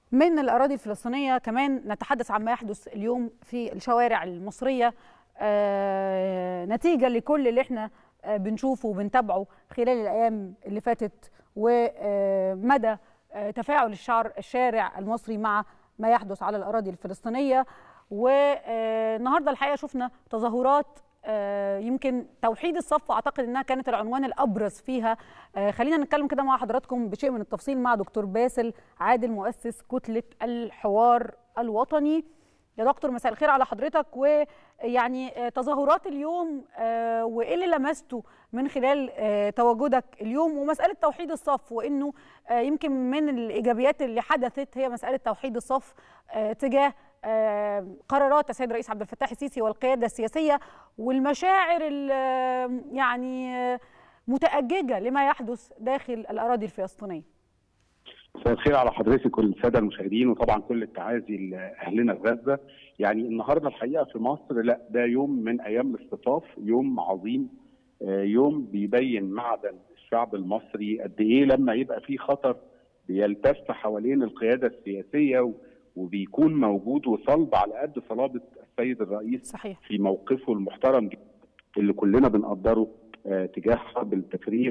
من الأراضي الفلسطينية كمان نتحدث عن ما يحدث اليوم في الشوارع المصرية آه نتيجة لكل اللي احنا آه بنشوفه وبنتابعه خلال الأيام اللي فاتت ومدى آه تفاعل الشعر الشارع المصري مع ما يحدث على الأراضي الفلسطينية والنهارده الحقيقة شفنا تظاهرات يمكن توحيد الصف اعتقد انها كانت العنوان الابرز فيها خلينا نتكلم كده مع حضراتكم بشيء من التفصيل مع دكتور باسل عادل مؤسس كتله الحوار الوطني يا دكتور مساء الخير على حضرتك ويعني تظاهرات اليوم وايه اللي لمسته من خلال تواجدك اليوم ومساله توحيد الصف وانه يمكن من الايجابيات اللي حدثت هي مساله توحيد الصف تجاه قرارات السيد الرئيس عبد الفتاح السيسي والقياده السياسيه والمشاعر يعني متأججة لما يحدث داخل الأراضي الفلسطينية مساء الخير على حضرتك والساده المشاهدين وطبعا كل التعازي لاهلنا في غزه يعني النهارده الحقيقه في مصر لا ده يوم من ايام الاصطفاف يوم عظيم يوم بيبين معدن الشعب المصري قد ايه لما يبقى في خطر بيلتف حوالين القياده السياسيه وبيكون موجود وصلب على قد صلابه السيد الرئيس صحيح. في موقفه المحترم اللي كلنا بنقدره تجاه حرب التفريغ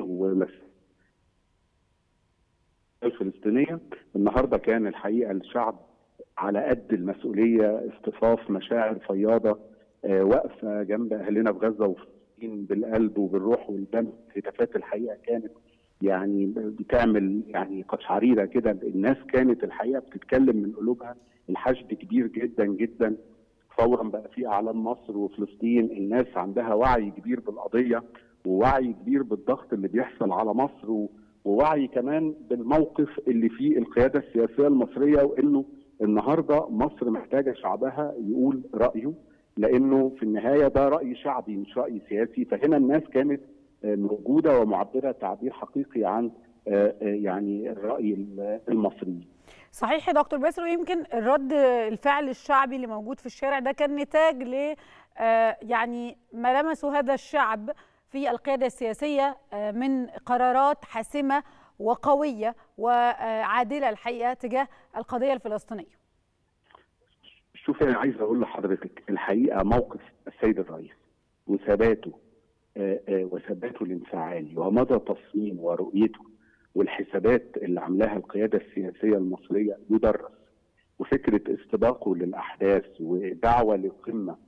الفلسطينيه النهارده كان الحقيقه الشعب على قد المسؤوليه اصطفاف مشاعر فياضه واقفه جنب اهلنا في غزه وفلسطين بالقلب وبالروح والدم هتافات الحقيقه كانت يعني بتعمل يعني قشعريره كده الناس كانت الحقيقه بتتكلم من قلوبها الحشد كبير جدا جدا فورا بقى في اعلام مصر وفلسطين الناس عندها وعي كبير بالقضيه ووعي كبير بالضغط اللي بيحصل على مصر و ووعي كمان بالموقف اللي فيه القياده السياسيه المصريه وانه النهارده مصر محتاجه شعبها يقول رايه لانه في النهايه ده راي شعبي مش راي سياسي فهنا الناس كانت موجوده ومعبره تعبير حقيقي عن يعني الراي المصري. صحيح يا دكتور باسل ويمكن الرد الفعل الشعبي اللي موجود في الشارع ده كان نتاج ل يعني ما لمسه هذا الشعب في القيادة السياسية من قرارات حاسمة وقوية وعادلة الحقيقة تجاه القضية الفلسطينية شوف أنا عايز أقول لحضرتك الحقيقة موقف السيد الرئيس وثباته وثباته الانفعالي ومدى تصميمه ورؤيته والحسابات اللي عملاها القيادة السياسية المصرية يدرس وفكرة استباقه للأحداث ودعوة للقمة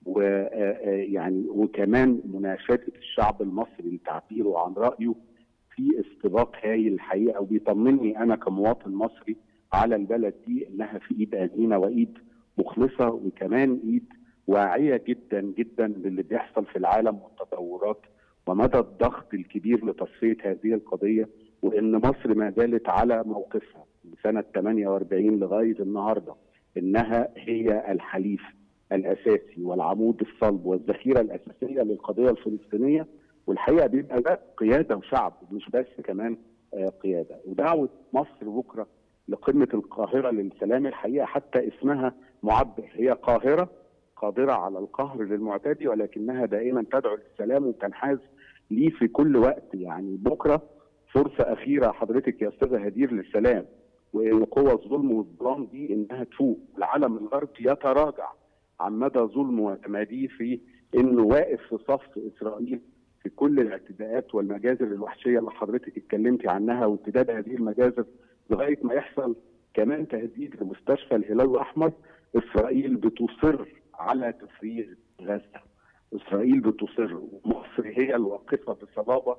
ويعني وكمان مناشده الشعب المصري لتعبيره عن رايه في استباق هايل الحقيقه وبيطمني انا كمواطن مصري على البلد دي انها في ايد امينه وايد مخلصه وكمان ايد واعيه جدا جدا باللي بيحصل في العالم والتطورات ومدى الضغط الكبير لتصفيه هذه القضيه وان مصر ما زالت على موقفها من سنه 48 لغايه النهارده انها هي الحليف الاساسي والعمود الصلب والذخيره الاساسيه للقضيه الفلسطينيه والحقيقه بيبقى ده قياده وشعب مش بس كمان قياده ودعوه مصر بكره لقمه القاهره للسلام الحقيقه حتى اسمها معبر هي قاهره قادره على القهر للمعتدي ولكنها دائما تدعو للسلام وتنحاز ليه في كل وقت يعني بكره فرصه اخيره حضرتك يا استاذه هدير للسلام وان قوى الظلم والظلام دي انها تفوق العالم الغربي يتراجع عن مدى ظلمه وتماديه في انه واقف في صف اسرائيل في كل الاعتداءات والمجازر الوحشيه اللي حضرتك اتكلمتي عنها وامتداد هذه المجازر لغايه ما يحصل كمان تهديد لمستشفى الهلال الاحمر اسرائيل بتصر على تفريغ غزه اسرائيل بتصر ومصر هي الواقفه بصلابه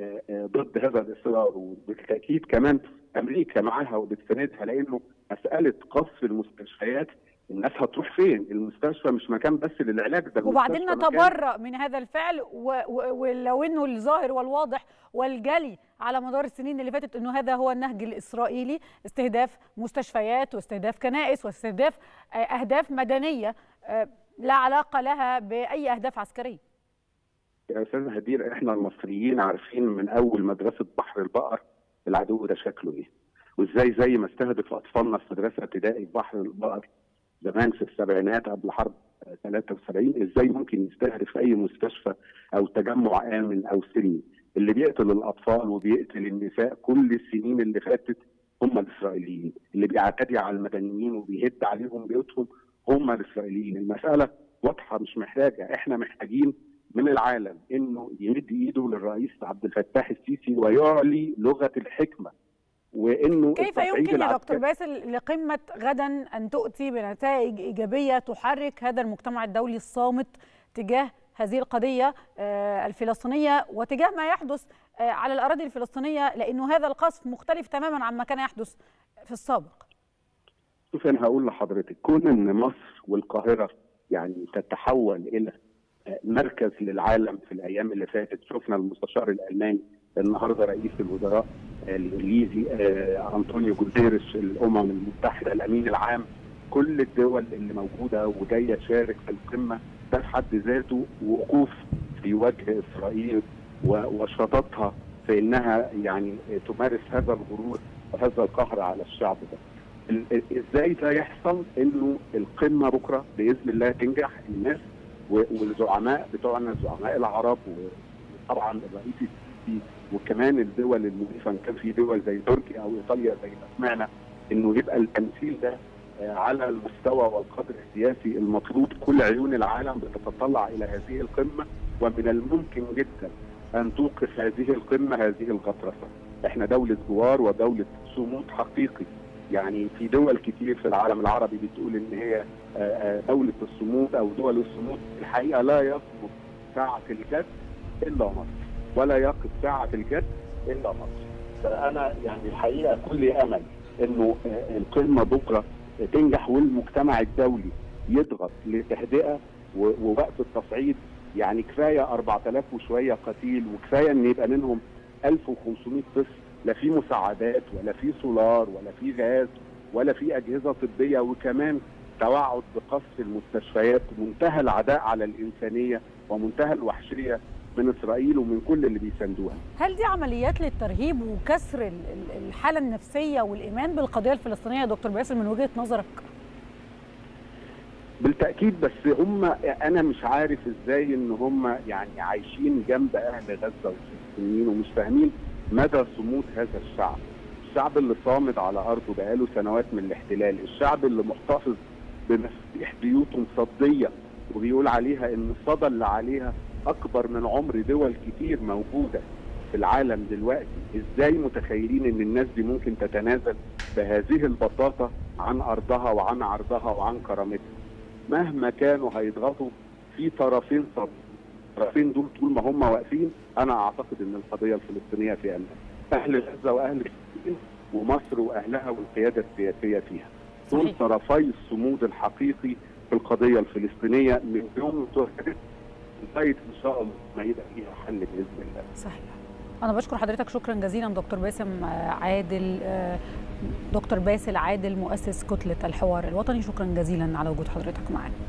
ضد هذا الاصرار وبالتاكيد كمان امريكا معاها وبتساندها لانه مساله قصف المستشفيات الناس هتروح فين؟ المستشفى مش مكان بس للعلاج ده وبعدين نتبرأ من هذا الفعل ولو انه الظاهر والواضح والجلي على مدار السنين اللي فاتت انه هذا هو النهج الاسرائيلي استهداف مستشفيات واستهداف كنائس واستهداف اهداف مدنيه لا علاقه لها باي اهداف عسكريه. يا استاذ هدير احنا المصريين عارفين من اول مدرسه بحر البقر العدو ده شكله ايه؟ وازاي زي ما استهدف اطفالنا في مدرسه ابتدائي في بحر البقر زمان في السبعينات قبل حرب 73 ازاي ممكن يستهدف اي مستشفى او تجمع امن او سلمي اللي بيقتل الاطفال وبيقتل النساء كل السنين اللي فاتت هم الاسرائيليين اللي بيعتدي على المدنيين وبيهد عليهم بيوتهم هم الاسرائيليين المساله واضحه مش محتاجه احنا محتاجين من العالم انه يمد ايده للرئيس عبد الفتاح السيسي ويعلي لغه الحكمه وانه كيف يمكن يا دكتور باسل لقمه غدا ان تؤتي بنتائج ايجابيه تحرك هذا المجتمع الدولي الصامت تجاه هذه القضيه الفلسطينيه وتجاه ما يحدث على الاراضي الفلسطينيه لانه هذا القصف مختلف تماما عما كان يحدث في السابق. شوف انا هقول لحضرتك كون ان مصر والقاهره يعني تتحول الى مركز للعالم في الايام اللي فاتت شفنا المستشار الالماني النهارده رئيس الوزراء الانجليزي انطونيو جوتيريش الامم المتحده الامين العام كل الدول اللي موجوده وجايه تشارك في القمه ده في حد ذاته وقوف في وجه اسرائيل وشططها في انها يعني تمارس هذا الغرور وهذا القهر على الشعب ده. ازاي ده يحصل؟ انه القمه بكره باذن الله تنجح الناس والزعماء بتوعنا الزعماء العرب وطبعا الرئيس السيسي وكمان الدول المضيفه ان كان في دول زي تركيا او ايطاليا زي ما سمعنا انه يبقى التمثيل ده على المستوى والقدر السياسي المطلوب كل عيون العالم بتتطلع الى هذه القمه ومن الممكن جدا ان توقف هذه القمه هذه الغطرسه. احنا دوله جوار ودوله صمود حقيقي يعني في دول كتير في العالم العربي بتقول ان هي دوله الصمود او دول الصمود الحقيقه لا يصمد ساعه الجد الا مصر ولا يقف ساعه الجد الا مصر. فانا يعني الحقيقه كل امل انه القمه بكره تنجح والمجتمع الدولي يضغط لتهدئه ووقف التصعيد يعني كفايه 4000 وشويه قتيل وكفايه ان يبقى منهم 1500 طفل لا في مساعدات ولا في سولار ولا في غاز ولا في اجهزه طبيه وكمان توعد بقصف المستشفيات منتهى العداء على الانسانيه ومنتهى الوحشيه من اسرائيل ومن كل اللي بيساندوها. هل دي عمليات للترهيب وكسر الحاله النفسيه والايمان بالقضيه الفلسطينيه يا دكتور باسل من وجهه نظرك؟ بالتاكيد بس هم انا مش عارف ازاي ان هم يعني عايشين جنب اهل غزه والفلسطينيين ومش فاهمين مدى صمود هذا الشعب. الشعب اللي صامد على ارضه بقاله سنوات من الاحتلال، الشعب اللي محتفظ بمفاتيح بيوته مصديه وبيقول عليها ان الصدى اللي عليها اكبر من عمر دول كتير موجوده في العالم دلوقتي ازاي متخيلين ان الناس دي ممكن تتنازل بهذه البساطه عن ارضها وعن عرضها وعن كرامتها مهما كانوا هيضغطوا في طرفين صد الطرفين دول طول ما هم واقفين انا اعتقد ان القضيه الفلسطينيه في امان اهل غزه واهل فلسطين ومصر واهلها والقياده السياسيه فيها دول طرفي الصمود الحقيقي في القضيه الفلسطينيه من يوم تهدد لغايه ان شاء الله ما يبقى ليها حل باذن الله. صحيح. أنا بشكر حضرتك شكرا جزيلا دكتور باسم عادل دكتور باسل عادل مؤسس كتلة الحوار الوطني شكرا جزيلا على وجود حضرتك معنا.